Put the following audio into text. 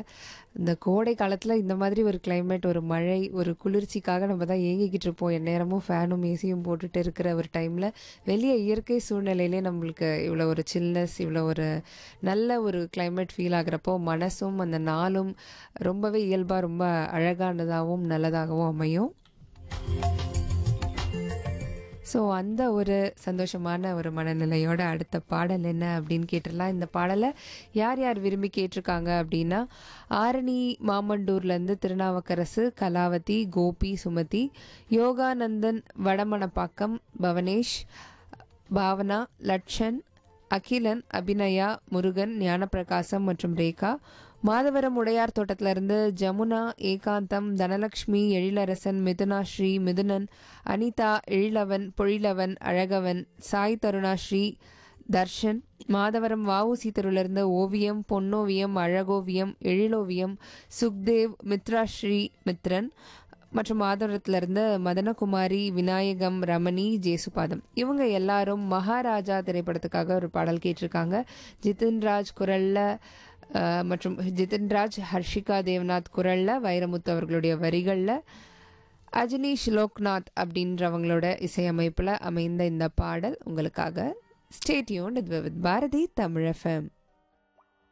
இந்த கோடை காலத்தில் இந்த மாதிரி ஒரு climate ஒரு மழை ஒரு குளிர்ச்சிக்காக நம்ம தான் ஏங்கிக்கிட்டு இருப்போம் எந்நேரமும் ஃபேனும் ஏசியும் போட்டுட்டு இருக்கிற ஒரு டைமில் வெளியே இயற்கை சூழ்நிலையிலே நம்மளுக்கு இவ்வளோ ஒரு சில்னஸ் இவ்வளோ ஒரு நல்ல ஒரு climate ஃபீல் ஆகுறப்போ மனசும் அந்த நாளும் ரொம்பவே இயல்பாக ரொம்ப அழகானதாகவும் நல்லதாகவும் அமையும் ஸோ அந்த ஒரு சந்தோஷமான ஒரு மனநிலையோட அடுத்த பாடல் என்ன அப்படின்னு கேட்டுடலாம் இந்த பாடலை யார் யார் விரும்பி கேட்டிருக்காங்க அப்படின்னா ஆரணி மாமண்டூர்லேருந்து திருநாவுக்கரசு கலாவதி கோபி சுமதி யோகானந்தன் வடமணப்பாக்கம் பவனேஷ் பாவனா லட்சன் அகிலன் அபிநயா முருகன் ஞானப்பிரகாசம் மற்றும் ரேகா மாதவரம் உடையார் தோட்டத்திலிருந்து ஜமுனா ஏகாந்தம் தனலக்ஷ்மி எழிலரசன் மிதுனா ஸ்ரீ மிதுனன் அனிதா எழிலவன் பொழிலவன் அழகவன் சாய் தருணாஸ்ரீ தர்ஷன் மாதவரம் வஉசி தெருவிலிருந்து ஓவியம் பொன்னோவியம் அழகோவியம் எழிலோவியம் சுக்தேவ் மித்ராஸ்ரீ மித்ரன் மற்றும் மாதவரத்திலிருந்து மதனகுமாரி விநாயகம் ரமணி ஜேசுபாதம் இவங்க எல்லாரும் மகாராஜா திரைப்படத்துக்காக ஒரு பாடல் கேட்டிருக்காங்க ஜிதின்ராஜ் குரல்ல அஹ், மற்றும் ஜிதின்ராஜ் ஹர்ஷிகா தேவ்நாத் குரல்ல வைரமுத்து அவர்களுடைய வரிகளில் அஜினீஷ் லோக்நாத் அப்படின்றவங்களோட இசையமைப்பில் அமைந்த இந்த பாடல் உங்களுக்காக stay tuned with Bharathi Tamil FM